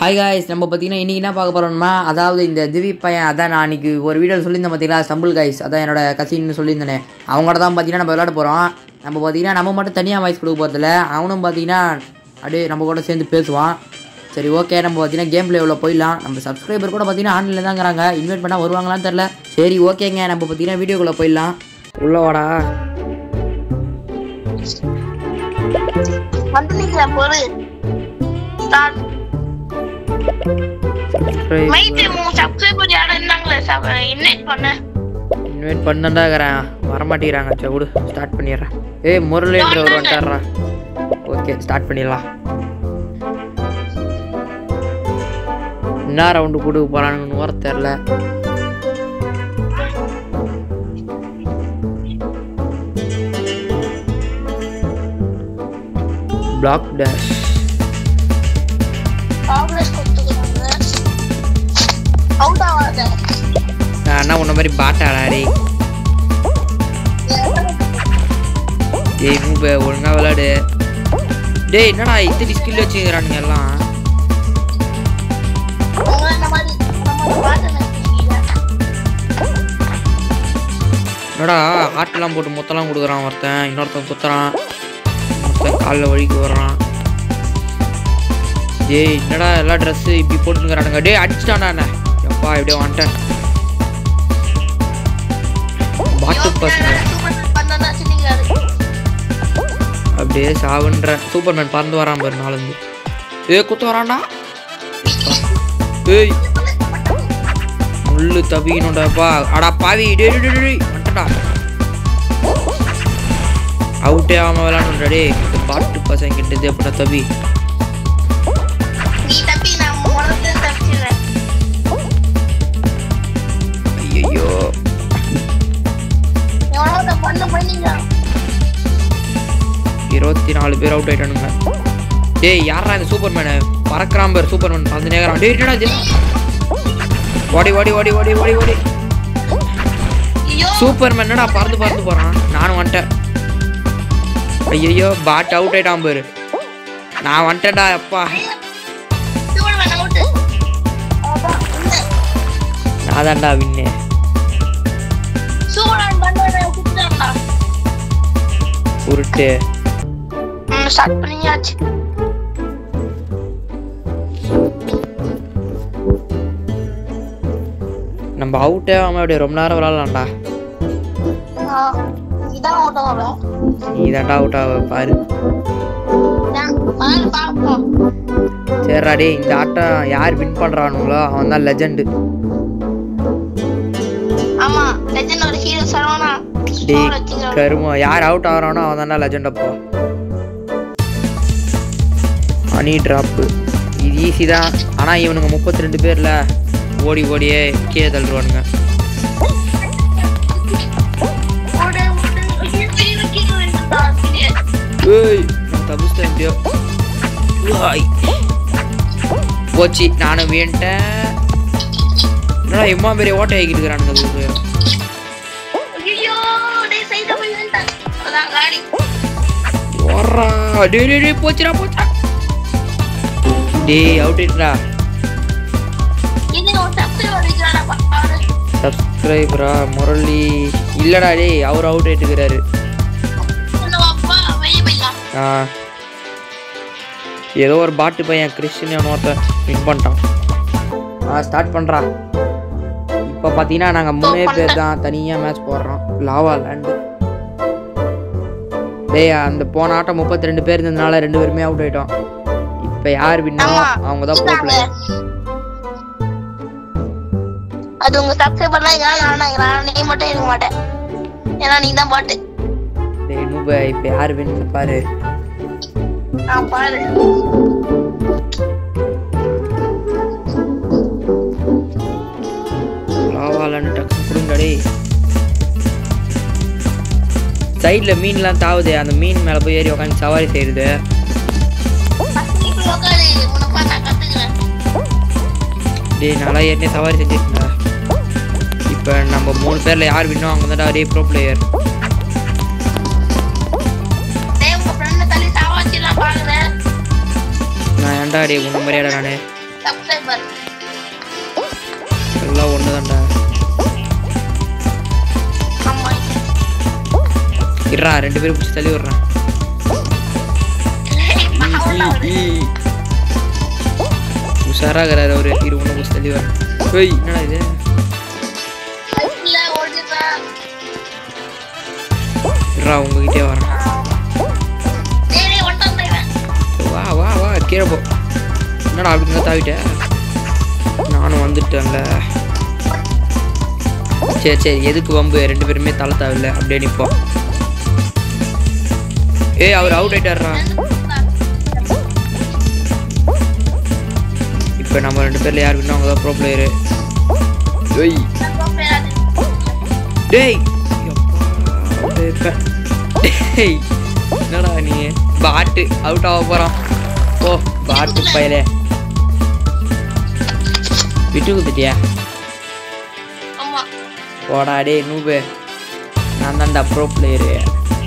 Hi guys நம்ம பார்த்தீங்கன்னா இன்றைக்கி என்ன பார்க்க போகிறோம்னா அதாவது இந்த திவி பையன் அதான் நான் அன்றைக்கி ஒரு வீடியோவில் சொல்லியிருந்தேன் பார்த்தீங்களா ஸ்டம்பிள் காய்ஸ் அதான் என்னோட கசின்னு சொல்லியிருந்தேனே அவங்கள்ட்ட தான் பார்த்தீங்கன்னா நம்ம விளையாட போகிறோம் நம்ம பார்த்தீங்கன்னா நம்ம மட்டும் தனியாக வாய்ஸ் கொடுக்க போகிறதில்ல அவனும் பார்த்தீங்கன்னா அப்படியே நம்ம கூட சேர்ந்து பேசுவான் சரி ஓகே நம்ம பார்த்தீங்கன்னா கேம் பிளேவில் போயிடலாம் நம்ம சப்ஸ்கிரைபர் கூட பார்த்தீங்கன்னா ஆன்லைனில் தாங்கிறாங்க இன்வைட் பண்ணால் வருவாங்களான்னு தெரில சரி ஓகேங்க நம்ம பார்த்தீங்கன்னா வீடியோக்குள்ளே போயிடலாம் உள்ள வாடா வந்து நிக்கிறேன் பொறு ஸ்டார்ட் சப்ஸ்கிரைப் மைத்து உன் சப்ஸ்கிரைபர் யாரும் இருந்தாங்களே இன்வைட் பண்ண இன்வைட் பண்ணதாங்கிறேன் வரமாட்டேங்கிறாங்க சரி விடு ஸ்டார்ட் பண்ணிடுறேன் ஏய் முரளின்றவர் வந்துட்டாரா ஓகே ஸ்டார்ட் பண்ணிடலாம் என்ன ரவுண்டு கொடுக்க போகிறானுங்கன்னு வர தெரில பிளாக் டேஷ் ப்ராக்ரஸ் கொடுத்துக்கிறாங்க அவுட் ஆகாத நான் என்ன உன்ன மாதிரி பாட்டாடாடி டேய் மூப ஒழுங்கா விளையாடு டேய் என்னடா இத்தனை ஸ்கில் வச்சுக்கிறானுங்க எல்லாம் உங்களை இந்த மாதிரி இந்த மாதிரி பாட்டு நினைக்கிறீங்க என்னடா ஆட்டெல்லாம் போட்டு மொத்தம்லாம் கொடுக்குறான் ஒருத்தன் இன்னொருத்தன் குத்துறான் ஒருத்தன் காலில் வழிக்கு வர்றான் டேய் என்னடா எல்லா ட்ரெஸ்ஸு இப்படி போட்டுங்கிறானுங்க டேய் அடிச்சிட்டான்டா என்ன எப்பா இப்படியே வந்துட்டேன் பாட்டு பசங்க பண்ணா சிரிக்கிறாரு அப்படியே சாவுன்ற சூப்பர்மேன் பறந்து வரான் பாரு நாலந்து ஏ குத்து வரான்டா ஏய் முள்ளு தப்பிக்கணும்டாப்பா அடா பாவி டே டே, டே, டே, டே, வந்துட்டா அவுட்டே ஆகாம விளாடணும்டா டே இந்த பாட்டு பசங்க கிட்டது அப்படின்னா தபி நீ தப்பி நான் உனக்கு தப்பிச்சிடுறேன் ஐயோ எவ்வளோ பண்ண பண்ணீங்க இருபத்தி நாலு பேர் அவுட் ஆயிட்டானுங்க டேய் யாரா இந்த சூப்பர்மேனு பறக்கிறான் பேர் சூப்பர்மேன் பறந்து நேரம் டேய் என்னடா இது ஓடி ஓடி ஓடி ஓடி ஓடி ஓடி ஐயோ சூப்பர்மேன் என்னடா பறந்து பறந்து போறான் நானும் வந்துட்டேன் ஐயோ பாட் அவுட் ஆயிட்டான் பாரு நான் வந்துட்டேன்டா அப்பா சூப்பர்மேன் அவுட் அதான் இந்த நான் தான்டா வின்னு சூப்பர்மேன் பண்ண குடுத்துட்டாங்களா உருட்டு ம் ஸ்டார்ட் பண்ணியாச்சு நம்ம அவுட்டே ஆகாம அப்படியே ரொம்ப நேரம் விளாட்லாம்டா ஆ இதான் அவுட் ஆகும் நீ தான்டா அவுட் ஆக பாரு பாரு பார்ப்போம் சரிடா டேய் இந்த ஆட்டம் யார் வின் பண்றானுங்களோ அவன் தான் லெஜெண்டு ஆமா லெஜெண்ட் ஒரு ஹீரோ சரவணா டேய் ஸ்டோர் வச்சுக்கிறோம் கருமம் யார் அவுட் ஆகிறானோ அவன் தான்டா லெஜெண்ட் அப்போ மணி ட்ராப்பு இது ஈஸி தான் ஆனால் இவனுங்க முப்பத்தி ரெண்டு பேரில் ஓடி ஓடியே கீழே தள்ளுவானுங்க ஓடு ஓடு ஹீரோ ஹீரோ இருந்தா ஏய் நான் தப்பிச்சிட்டேன் எப்படியோ வாய். போச்சு நானும் வேண்டேன் என்னடா எம்மா பெரிய ஓட்டை ஆகிட்டு இருக்கிறானுங்க அது ஐயோ டேய் சைடுல போய் நின்னுட்டேன் அதான் காடி ஓடுறா டேய் டேய் டேய் போச்சுடா போச்சா டேய் அவுட் ஆயிட்டுடா இது ஒரு தப்பு வருகிறாடா பாரு சப்ஸ்கிரைபரா முரளி இல்லடா டேய் அவர் அவுட் ஆயிட்டுக்கிறாரு இந்த அப்பா வெளிய போய்லாம் ஆ ஏதோ ஒரு பாட்டு பையன் கிறிஸ்டின் ஒருத்தன் வின் பண்ணிட்டான் ஆ ஸ்டார்ட் பண்ணுறா இப்போ பார்த்தீங்கன்னா நாங்கள் மூணே பேர் தான் தனியாக மேட்ச் போடுறோம் லாவா லேண்டு டேய் அந்த போன ஆட்டம் முப்பத்தி ரெண்டு பேர் இருந்ததுனால ரெண்டு பேருமே அவுட் ஆயிட்டோம் இப்போ யார் வின்னோ ஆமா. அவங்க தான் ப்ரோ பிளேயர் அது உங்க சப்ஸ்கிரைபர் தான் நான் நினைக்கிறேன் நீ மட்டும் இருக்க மாட்டேன் ஏன்னா நீ தான் பாட்டு டேய் நூப இப்போ யார் வின் பாரு நான் பாரு லாவா லேண்டு டக்குன்னு கொடுங்க டேய் சைடில் மீன்லாம் தாவுது அந்த மீன் மேலே போய் ஏறி உட்காந்து சவாரி செய்யுது நீ போய் உட்காரு உனக்கு நான் கத்துக்கிறேன் டேய் நல்லா ஏற்கனவே சவாரி செஞ்சிருக்கேன் இப்போ நம்ம மூணு பேரில் யார் வின்னோ அவங்க தான் டே ப்ரோ பிளேயர் டேய் உங்க ஃப்ரெண்ட் தள்ளி சாவாச்சிலாம் பாக்குறேன் நான் ஏன்டா டே உன்ன மாதிரியாடா நான் சப்ஸ்கிரைபர் எல்லாம் ஒன்று தான்டா ஆமா இருறா ரெண்டு பேரும் பிடிச்சி தள்ளி விட்றேன் உஷாராகிறாரு அவரு இரு ஒன்று பிடிச்சி தள்ளி வரேன் ஏய் என்னடா இது இல்ல ஓடிப்பேன் இருறா உங்ககிட்டே வரேன் டேய் ஒன்றாம் தேவன் வா வா வா கீழே போ என்னடா அப்படி இருந்தா தாவிட்ட நானும் வந்துட்டேன்ல சரி சரி எதுக்கு வம்பு ரெண்டு பேருமே தலை தாவில்ல அப்படியே நிற்போம் ஏய் அவர் அவுட் ஆயிட்டாருடா இப்போ நம்ம ரெண்டு பேர்ல யார் வின்னா அவங்க தான் ப்ரோ பிளேயரு ஏய் டேய் யப்பா, out ஆயிருப்பேன். டேய் என்னடா நீ பாட்டு அவுட் ஆக போறான் ஓ பாட்டு பயலே விட்டு குத்துட்டியா ஆமா போடா டேய் நூபு நான் தான்டா ப்ரோ பிளேயரு